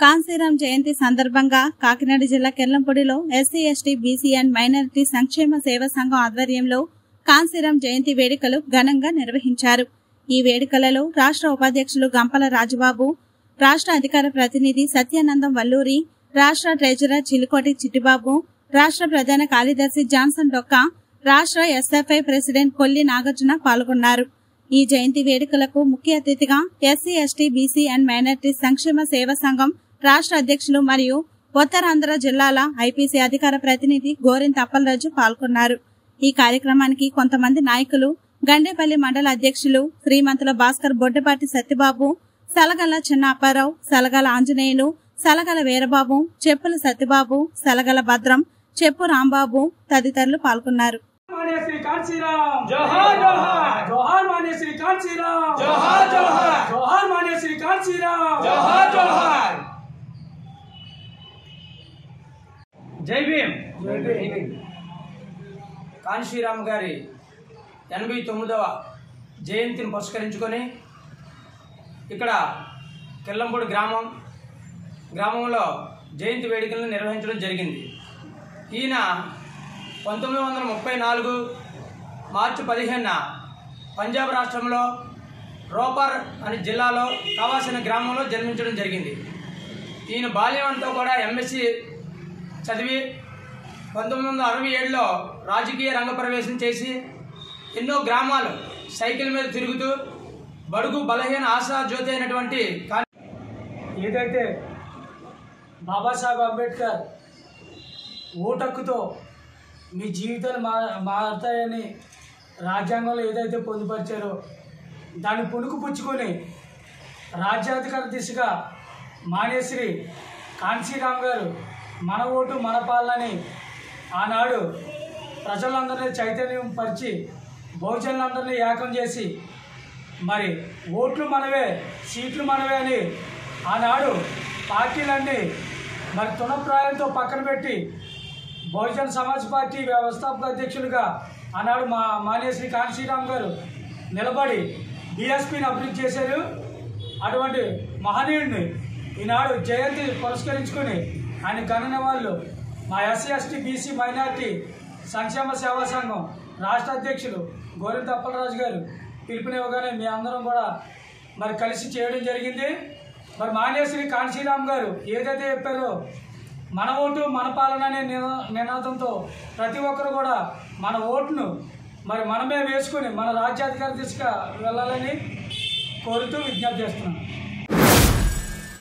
కాంశీరాం జయంతి సందర్భంగా కాకినాడ జిల్లా కెర్లంపొడిలో SC ST BC and minority సంక్షేమ సేవా సంఘం ఆధ్వర్యంలో కాంశీరాం జయంతి వేడుకలు ఘనంగా నిర్వహించారు ఈ వేడుకలలో రాష్ట్ర ఉపాధ్యక్షులు గంపల రాజబాబు రాష్ట్ర అధికార ప్రతినిధి సత్యానందం వల్లూరి రాష్ట్ర ట్రెజరర్ చిలుకోటి చిట్టిబాబు రాష్ట్ర ప్రధాన కార్యదర్శి జాన్సన్ డొక్కా రాష్ట్ర ఎస్ఎఫ్ఐ ప్రెసిడెంట్ కొల్లి నాగార్జున పాల్గొన్నారు ఈ జయంతి వేడుకలకు ముఖ్య అతిథిగా SC ST BC and minority సంక్షేమ సేవా సంఘం రాష్ట్ర అధ్యక్షులు మరియు ఉత్తరాంధ్ర జిల్లాల ఐపీసీ అధికార ప్రతినిధి గోరింత అప్పలరాజు పాల్గొన్నారు ఈ కార్యక్రమానికి కొంతమంది నాయకులు గండేపల్లి మండల అధ్యక్షులు శ్రీమంతుల భాస్కర్ బొడ్డపాటి సత్యబాబు సలగల చిన్న అప్పారావు సలగల ఆంజనేయులు సలగల వీరబాబు చెప్పుల సత్యబాబు సలగల భద్రం చెప్పు రాంబాబు తదితరులు పాల్గొన్నారు मान्य श्री कांचीराम जोहार, जोहार। जोहार मान्य श्री कांचीराम जोहार, जोहार। जोहार मान्य श्री कांचीराम జోహార్ జోహార్ జై భీమ్ కాన్షీరామ్ గారి ఎనభై తొమ్మిదవ జయంతిని పురస్కరించుకొని ఇక్కడ కిల్లంపూడి గ్రామం గ్రామంలో జయంతి వేడుకలను నిర్వహించడం జరిగింది ఈయన పంతొమ్మిది వందల ముప్పై నాలుగు మార్చి పదిహేనున పంజాబ్ రాష్ట్రంలో రోపర్ అనే జిల్లాలో కావాల్సిన గ్రామంలో జన్మించడం జరిగింది ఈయన బాల్యం అంతా కూడా ఎంఎస్సి చదివి పంతొమ్మిది వందల అరవై ఏడులో రాజకీయ రంగ ప్రవేశం చేసి ఎన్నో గ్రామాలు సైకిల్ మీద తిరుగుతూ బడుగు బలహీన ఆశా జ్యోతి అయినటువంటి కా- ఏదైతే బాబాసాహెబ్ అంబేద్కర్ ఓటక్కుతో మీ జీవితాలు మా మారుతాయని రాజ్యాంగంలో ఏదైతే పొందుపరిచారో దాన్ని పుణుకు పుచ్చుకొని రాజ్యాధికార దిశగా మానేశ్రీ కాంశీరామ్ గారు మన ఓటు మన పాలనని ఆనాడు ప్రజలందరినీ చైతన్యం పరిచి బహుజనులందరినీ ఏకం చేసి మరి ఓట్లు మనవే సీట్లు మనవే అని ఆనాడు పార్టీలన్నీ మరి తునప్రాయంతో పక్కన పెట్టి బహుజన్ సమాజ్ పార్టీ వ్యవస్థాపక అధ్యక్షులుగా ఆనాడు మా మాన్యశ్రీ కాంశీరామ్ గారు నిలబడి బీఎస్పీని అభివృద్ధి చేశారు అటువంటి మహనీయుడిని ఈనాడు జయంతి పురస్కరించుకొని ఆయన గణన వాళ్ళు మా ఎస్సీ ఎస్టీ బీసీ మైనార్టీ సంక్షేమ సేవా సంఘం రాష్ట్ర అధ్యక్షులు గోరింత అప్పలరాజు గారు పిలుపునివ్వగానే మీ అందరం కూడా మరి కలిసి చేయడం జరిగింది మరి మాన్యశ్రీ కాంశీరామ్ గారు ఏదైతే చెప్పారో మన ఓటు మన పాలన అనే నినా- నినాదంతో ప్రతి ఒక్కరు కూడా మన ఓటును మరి మనమే వేసుకొని మన రాజ్యాధికార దిశగా వెళ్ళాలని కోరుతూ విజ్ఞప్తి చేస్తున్నాను